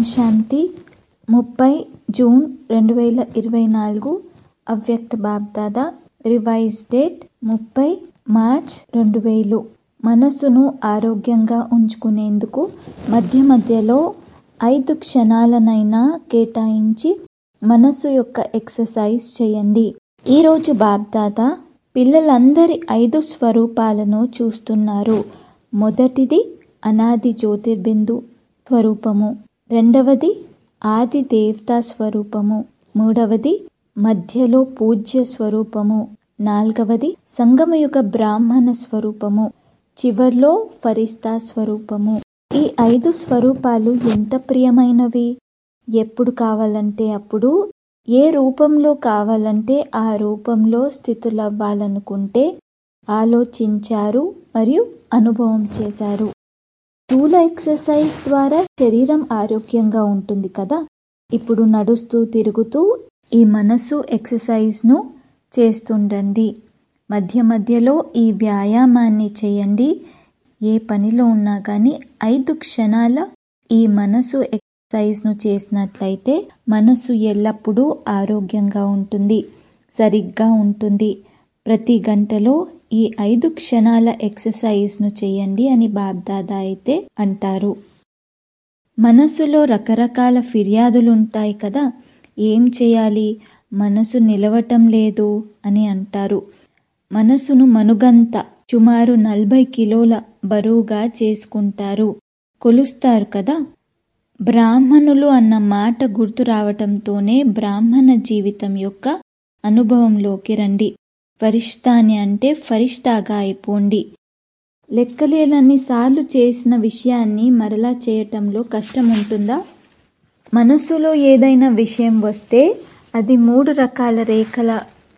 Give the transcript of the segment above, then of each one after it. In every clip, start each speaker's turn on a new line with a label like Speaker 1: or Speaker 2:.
Speaker 1: శాంతి ముప్పై జూన్ రెండు వేల ఇరవై నాలుగు అవ్యక్త బాబ్దాదా రివైజ్ డేట్ ముప్పై మార్చ్ రెండు వేలు మనసును ఆరోగ్యంగా ఉంచుకునేందుకు మధ్య మధ్యలో ఐదు క్షణాలనైనా కేటాయించి మనసు యొక్క ఎక్సర్సైజ్ చేయండి ఈరోజు బాబ్దాదా పిల్లలందరి ఐదు స్వరూపాలను చూస్తున్నారు మొదటిది అనాది జ్యోతిర్బిందు స్వరూపము రెండవది ఆది దేవతా స్వరూపము మూడవది మధ్యలో పూజ్య స్వరూపము నాల్గవది సంగమయుగ బ్రాహ్మణ స్వరూపము చివర్లో ఫరిస్తా స్వరూపము ఈ ఐదు స్వరూపాలు ఎంత ప్రియమైనవి ఎప్పుడు కావాలంటే అప్పుడు ఏ రూపంలో కావాలంటే ఆ రూపంలో స్థితులవ్వాలనుకుంటే ఆలోచించారు మరియు అనుభవం చేశారు స్థూల ఎక్సర్సైజ్ ద్వారా శరీరం ఆరోగ్యంగా ఉంటుంది కదా ఇప్పుడు నడుస్తూ తిరుగుతూ ఈ మనసు ఎక్సర్సైజ్ను చేస్తుండండి మధ్య మధ్యలో ఈ వ్యాయామాన్ని చేయండి ఏ పనిలో ఉన్నా కానీ ఐదు క్షణాల ఈ మనసు ఎక్సర్సైజ్ను చేసినట్లయితే మనసు ఎల్లప్పుడూ ఆరోగ్యంగా ఉంటుంది సరిగ్గా ఉంటుంది ప్రతి గంటలో ఈ ఐదు క్షణాల ఎక్సర్సైజ్ను చేయండి అని బాబ్దాదా అయితే అంటారు మనసులో రకరకాల ఫిర్యాదులుంటాయి కదా ఏం చేయాలి మనసు నిలవటం లేదు అని అంటారు మనసును మనుగంత సుమారు నలభై కిలోల బరువుగా చేసుకుంటారు కొలుస్తారు కదా బ్రాహ్మణులు అన్న మాట గుర్తు రావటంతోనే బ్రాహ్మణ జీవితం యొక్క అనుభవంలోకి రండి ఫరిష్తాని అంటే ఫరిష్తాగా అయిపోండి లెక్కలేనన్ని సార్లు చేసిన విషయాన్ని మరలా చేయటంలో కష్టం ఉంటుందా మనసులో ఏదైనా విషయం వస్తే అది మూడు రకాల రేఖల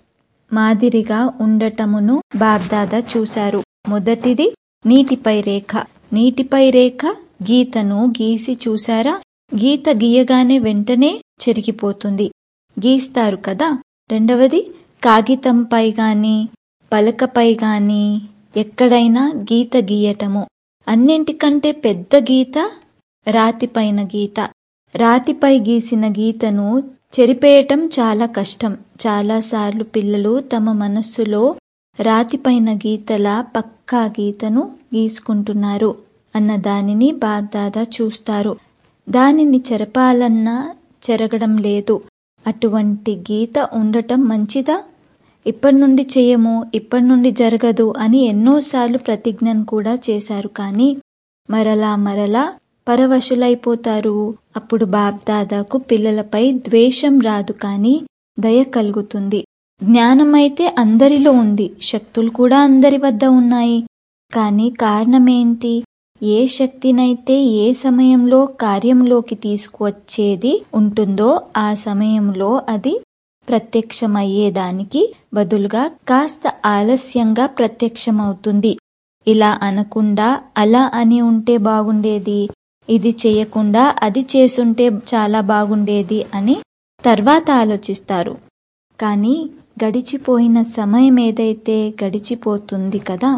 Speaker 1: మాదిరిగా ఉండటమును బాబ్దాదా చూశారు మొదటిది నీటిపై రేఖ నీటిపై రేఖ గీతను గీసి చూశారా గీత గీయగానే వెంటనే చెరిగిపోతుంది గీస్తారు కదా రెండవది కాగితంపై గాని పలకపై గాని ఎక్కడైనా గీత గీయటము అన్నింటికంటే పెద్ద గీత రాతిపైన గీత రాతిపై గీసిన గీతను చెరిపేయటం చాలా కష్టం చాలాసార్లు పిల్లలు తమ మనస్సులో రాతిపైన గీతల పక్కా గీతను గీసుకుంటున్నారు అన్న దానిని బాగ్దాదా చూస్తారు దానిని చెరపాలన్నా చెరగడం లేదు అటువంటి గీత ఉండటం మంచిదా ఇప్పటి నుండి చేయము ఇప్పటి నుండి జరగదు అని ఎన్నోసార్లు ప్రతిజ్ఞను కూడా చేశారు కానీ మరలా మరలా పరవశులైపోతారు అప్పుడు బాబ్దాదాకు పిల్లలపై ద్వేషం రాదు కానీ దయ కలుగుతుంది జ్ఞానమైతే అందరిలో ఉంది శక్తులు కూడా అందరి వద్ద ఉన్నాయి కానీ కారణమేంటి ఏ శక్తినైతే ఏ సమయంలో కార్యంలోకి తీసుకువచ్చేది ఉంటుందో ఆ సమయంలో అది ప్రత్యక్షమయ్యేదానికి బదులుగా కాస్త ఆలస్యంగా ప్రత్యక్షమవుతుంది ఇలా అనకుండా అలా అని ఉంటే బాగుండేది ఇది చేయకుండా అది చేసుంటే చాలా బాగుండేది అని తర్వాత ఆలోచిస్తారు కానీ గడిచిపోయిన సమయం ఏదైతే గడిచిపోతుంది కదా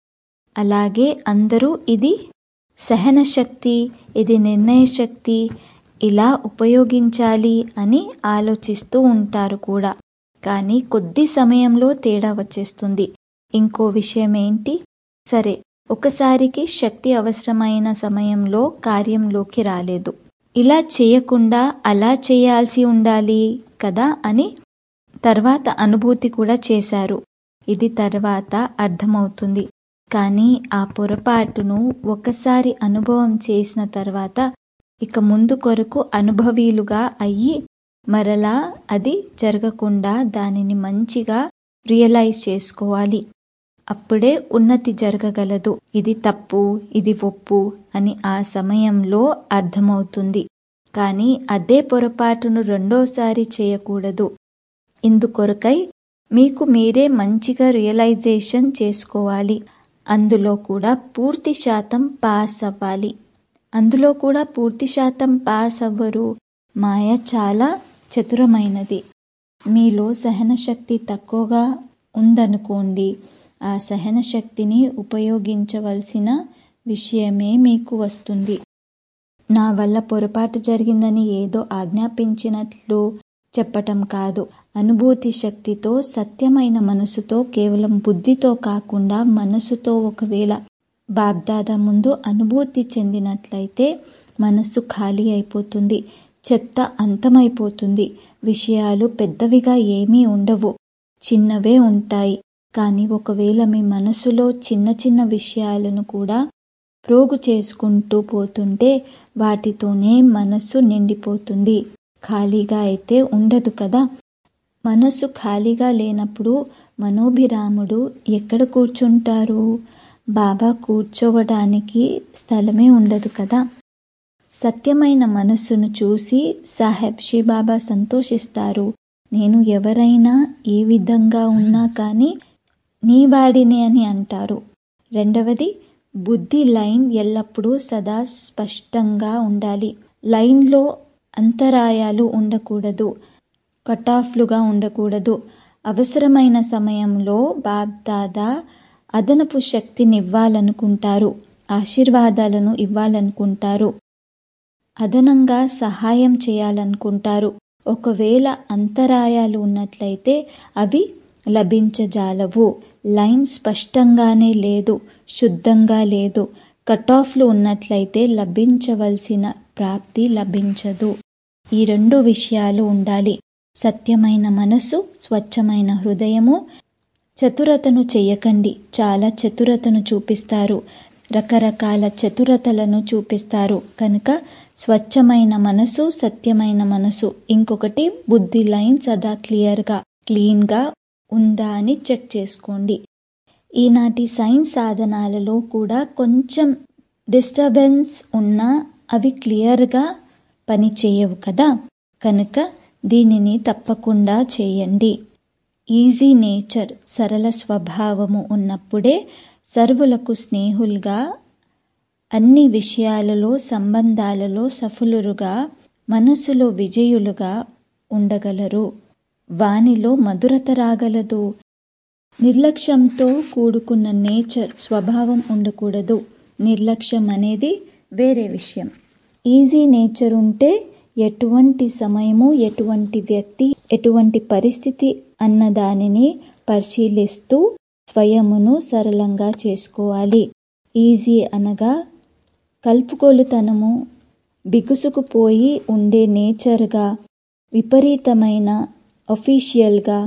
Speaker 1: అలాగే అందరూ ఇది సహన శక్తి ఇది నిర్ణయ శక్తి ఇలా ఉపయోగించాలి అని ఆలోచిస్తూ ఉంటారు కూడా కానీ కొద్ది సమయంలో తేడా వచ్చేస్తుంది ఇంకో విషయం ఏంటి సరే ఒకసారికి శక్తి అవసరమైన సమయంలో కార్యంలోకి రాలేదు ఇలా చేయకుండా అలా చేయాల్సి ఉండాలి కదా అని తర్వాత అనుభూతి కూడా చేశారు ఇది తర్వాత అర్థమవుతుంది కానీ ఆ పొరపాటును ఒకసారి అనుభవం చేసిన తర్వాత ఇక ముందు కొరకు అనుభవీలుగా అయ్యి మరలా అది జరగకుండా దానిని మంచిగా రియలైజ్ చేసుకోవాలి అప్పుడే ఉన్నతి జరగగలదు ఇది తప్పు ఇది ఒప్పు అని ఆ సమయంలో అర్థమవుతుంది కానీ అదే పొరపాటును రెండోసారి చేయకూడదు ఇందుకొరకై మీకు మీరే మంచిగా రియలైజేషన్ చేసుకోవాలి అందులో కూడా పూర్తి శాతం పాస్ అవ్వాలి అందులో కూడా పూర్తి శాతం పాస్ అవ్వరు మాయ చాలా చతురమైనది మీలో సహనశక్తి తక్కువగా ఉందనుకోండి ఆ సహనశక్తిని ఉపయోగించవలసిన విషయమే మీకు వస్తుంది నా వల్ల పొరపాటు జరిగిందని ఏదో ఆజ్ఞాపించినట్లు చెప్పటం కాదు అనుభూతి శక్తితో సత్యమైన మనసుతో కేవలం బుద్ధితో కాకుండా మనసుతో ఒకవేళ బాబ్దాదా ముందు అనుభూతి చెందినట్లయితే మనస్సు ఖాళీ అయిపోతుంది చెత్త అంతమైపోతుంది విషయాలు పెద్దవిగా ఏమీ ఉండవు చిన్నవే ఉంటాయి కానీ ఒకవేళ మీ మనసులో చిన్న చిన్న విషయాలను కూడా ప్రోగు చేసుకుంటూ పోతుంటే వాటితోనే మనస్సు నిండిపోతుంది ఖాళీగా అయితే ఉండదు కదా మనస్సు ఖాళీగా లేనప్పుడు మనోభిరాముడు ఎక్కడ కూర్చుంటారు బాబా కూర్చోవడానికి స్థలమే ఉండదు కదా సత్యమైన మనస్సును చూసి సాహెబ్ బాబా సంతోషిస్తారు నేను ఎవరైనా ఏ విధంగా ఉన్నా కానీ నీ వాడిని అని అంటారు రెండవది బుద్ధి లైన్ ఎల్లప్పుడూ సదా స్పష్టంగా ఉండాలి లైన్లో అంతరాయాలు ఉండకూడదు కటాఫ్లుగా ఉండకూడదు అవసరమైన సమయంలో బాబ్దాదా అదనపు శక్తినివ్వాలనుకుంటారు ఆశీర్వాదాలను ఇవ్వాలనుకుంటారు అదనంగా సహాయం చేయాలనుకుంటారు ఒకవేళ అంతరాయాలు ఉన్నట్లయితే అవి లభించజాలవు లైన్ స్పష్టంగానే లేదు శుద్ధంగా లేదు కటాఫ్లు ఉన్నట్లయితే లభించవలసిన ప్రాప్తి లభించదు ఈ రెండు విషయాలు ఉండాలి సత్యమైన మనసు స్వచ్ఛమైన హృదయము చతురతను చెయ్యకండి చాలా చతురతను చూపిస్తారు రకరకాల చతురతలను చూపిస్తారు కనుక స్వచ్ఛమైన మనసు సత్యమైన మనసు ఇంకొకటి బుద్ధి లైన్ సదా క్లియర్గా క్లీన్గా ఉందా అని చెక్ చేసుకోండి ఈనాటి సైన్స్ సాధనాలలో కూడా కొంచెం డిస్టర్బెన్స్ ఉన్నా అవి క్లియర్గా పని చేయవు కదా కనుక దీనిని తప్పకుండా చేయండి ఈజీ నేచర్ సరళ స్వభావము ఉన్నప్పుడే సర్వులకు స్నేహులుగా అన్ని విషయాలలో సంబంధాలలో సఫలురుగా మనసులో విజయులుగా ఉండగలరు వానిలో మధురత రాగలదు నిర్లక్ష్యంతో కూడుకున్న నేచర్ స్వభావం ఉండకూడదు నిర్లక్ష్యం అనేది వేరే విషయం ఈజీ నేచర్ ఉంటే ఎటువంటి సమయము ఎటువంటి వ్యక్తి ఎటువంటి పరిస్థితి అన్న దానిని పరిశీలిస్తూ స్వయమును సరళంగా చేసుకోవాలి ఈజీ అనగా కలుపుకోలుతనము బిగుసుకుపోయి ఉండే నేచర్గా విపరీతమైన అఫీషియల్గా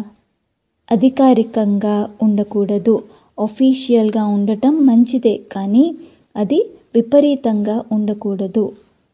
Speaker 1: అధికారికంగా ఉండకూడదు అఫీషియల్గా ఉండటం మంచిదే కానీ అది విపరీతంగా ఉండకూడదు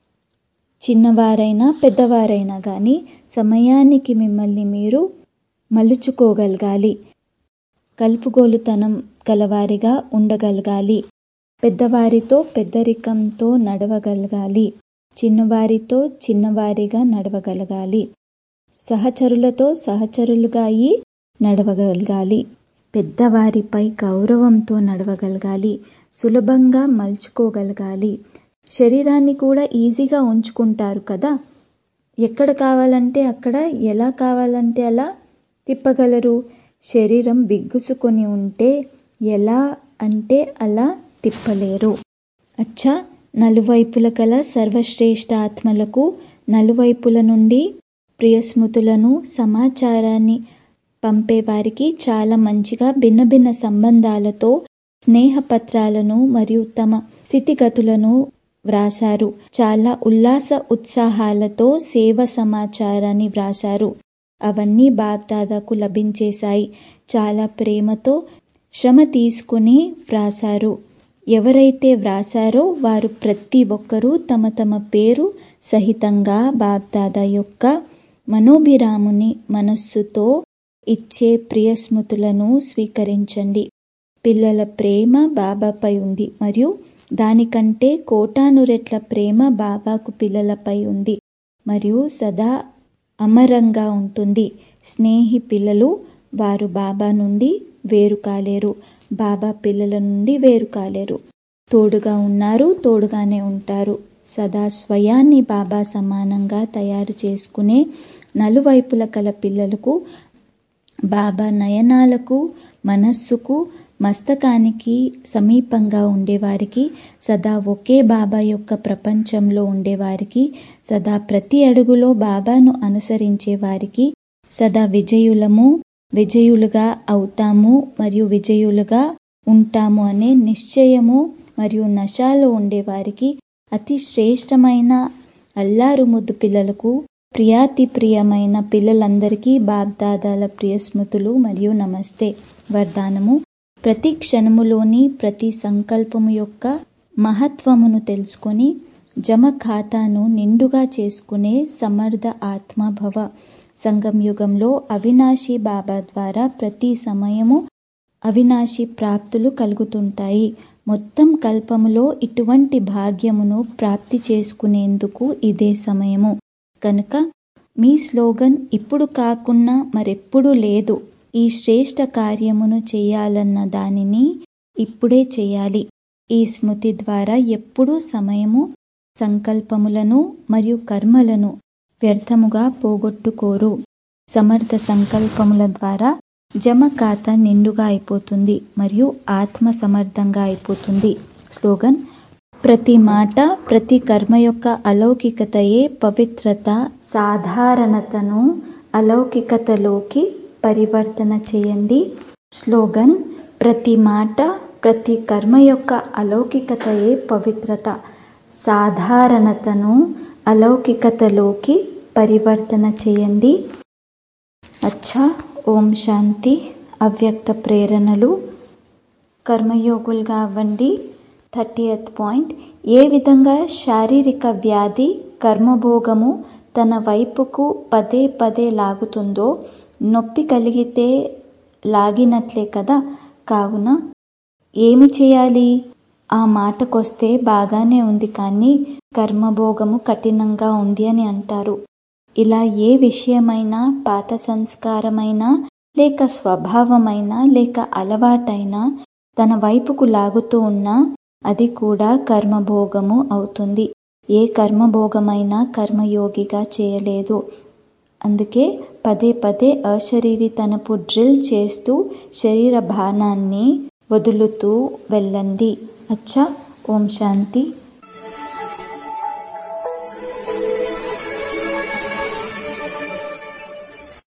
Speaker 1: చిన్నవారైనా పెద్దవారైనా కానీ సమయానికి మిమ్మల్ని మీరు మలుచుకోగలగాలి కలుపుగోలుతనం గలవారిగా ఉండగలగాలి పెద్దవారితో పెద్దరికంతో నడవగలగాలి చిన్నవారితో చిన్నవారిగా నడవగలగాలి సహచరులతో సహచరులుగా అయి నడవగలగాలి పెద్దవారిపై గౌరవంతో నడవగలగాలి సులభంగా మలుచుకోగలగాలి శరీరాన్ని కూడా ఈజీగా ఉంచుకుంటారు కదా ఎక్కడ కావాలంటే అక్కడ ఎలా కావాలంటే అలా తిప్పగలరు శరీరం బిగుసుకొని ఉంటే ఎలా అంటే అలా తిప్పలేరు అచ్చా నలువైపుల కల సర్వశ్రేష్ఠ ఆత్మలకు నలువైపుల నుండి ప్రియస్మృతులను సమాచారాన్ని పంపేవారికి చాలా మంచిగా భిన్న భిన్న సంబంధాలతో స్నేహపత్రాలను మరియు తమ స్థితిగతులను వ్రాసారు చాలా ఉల్లాస ఉత్సాహాలతో సేవ సమాచారాన్ని వ్రాసారు అవన్నీ బాబ్దాదాకు లభించేశాయి చాలా ప్రేమతో శ్రమ తీసుకుని వ్రాసారు ఎవరైతే వ్రాసారో వారు ప్రతి ఒక్కరూ తమ తమ పేరు సహితంగా బాబ్దాదా యొక్క మనోభిరాముని మనస్సుతో ఇచ్చే ప్రియస్మృతులను స్వీకరించండి పిల్లల ప్రేమ బాబాపై ఉంది మరియు దానికంటే కోటాను రెట్ల ప్రేమ బాబాకు పిల్లలపై ఉంది మరియు సదా అమరంగా ఉంటుంది స్నేహి పిల్లలు వారు బాబా నుండి వేరు కాలేరు బాబా పిల్లల నుండి వేరు కాలేరు తోడుగా ఉన్నారు తోడుగానే ఉంటారు సదా స్వయాన్ని బాబా సమానంగా తయారు చేసుకునే నలువైపుల కల పిల్లలకు బాబా నయనాలకు మనస్సుకు మస్తకానికి సమీపంగా ఉండేవారికి సదా ఒకే బాబా యొక్క ప్రపంచంలో ఉండేవారికి సదా ప్రతి అడుగులో బాబాను అనుసరించే వారికి సదా విజయులము విజయులుగా అవుతాము మరియు విజయులుగా ఉంటాము అనే నిశ్చయము మరియు నశాలో ఉండేవారికి అతి శ్రేష్టమైన అల్లారు ముద్దు పిల్లలకు ప్రియాతి ప్రియమైన పిల్లలందరికీ బాబ్దాదాల ప్రియ స్మృతులు మరియు నమస్తే వరదానము ప్రతి క్షణములోని ప్రతి సంకల్పము యొక్క మహత్వమును తెలుసుకొని జమ ఖాతాను నిండుగా చేసుకునే సమర్థ ఆత్మభవ సంగం యుగంలో అవినాశి బాబా ద్వారా ప్రతి సమయము అవినాశి ప్రాప్తులు కలుగుతుంటాయి మొత్తం కల్పములో ఇటువంటి భాగ్యమును ప్రాప్తి చేసుకునేందుకు ఇదే సమయము కనుక మీ స్లోగన్ ఇప్పుడు కాకున్నా మరెప్పుడు లేదు ఈ శ్రేష్ట కార్యమును చేయాలన్న దానిని ఇప్పుడే చేయాలి ఈ స్మృతి ద్వారా ఎప్పుడూ సమయము సంకల్పములను మరియు కర్మలను వ్యర్థముగా పోగొట్టుకోరు సమర్థ సంకల్పముల ద్వారా జమ ఖాతా నిండుగా అయిపోతుంది మరియు ఆత్మ సమర్థంగా అయిపోతుంది స్లోగన్ ప్రతి మాట ప్రతి కర్మ యొక్క అలౌకికతయే పవిత్రత సాధారణతను అలౌకికతలోకి పరివర్తన చేయండి స్లోగన్ ప్రతి మాట ప్రతి కర్మ యొక్క అలౌకికతయే పవిత్రత సాధారణతను అలౌకికతలోకి పరివర్తన చేయండి అచ్చా ఓం శాంతి అవ్యక్త ప్రేరణలు కర్మయోగులుగా అవ్వండి థర్టీయత్ పాయింట్ ఏ విధంగా శారీరక వ్యాధి కర్మభోగము తన వైపుకు పదే పదే లాగుతుందో నొప్పి కలిగితే లాగినట్లే కదా కావున ఏమి చేయాలి ఆ మాటకొస్తే బాగానే ఉంది కానీ కర్మభోగము కఠినంగా ఉంది అని అంటారు ఇలా ఏ విషయమైనా పాత సంస్కారమైనా లేక స్వభావమైనా లేక అలవాటైనా తన వైపుకు లాగుతూ ఉన్నా అది కూడా కర్మభోగము అవుతుంది ఏ కర్మభోగమైనా కర్మయోగిగా చేయలేదు అందుకే పదే పదే అశరీరితనపు డ్రిల్ చేస్తూ శరీర భానాన్ని వదులుతూ వెళ్ళండి అచ్చా ఓం శాంతి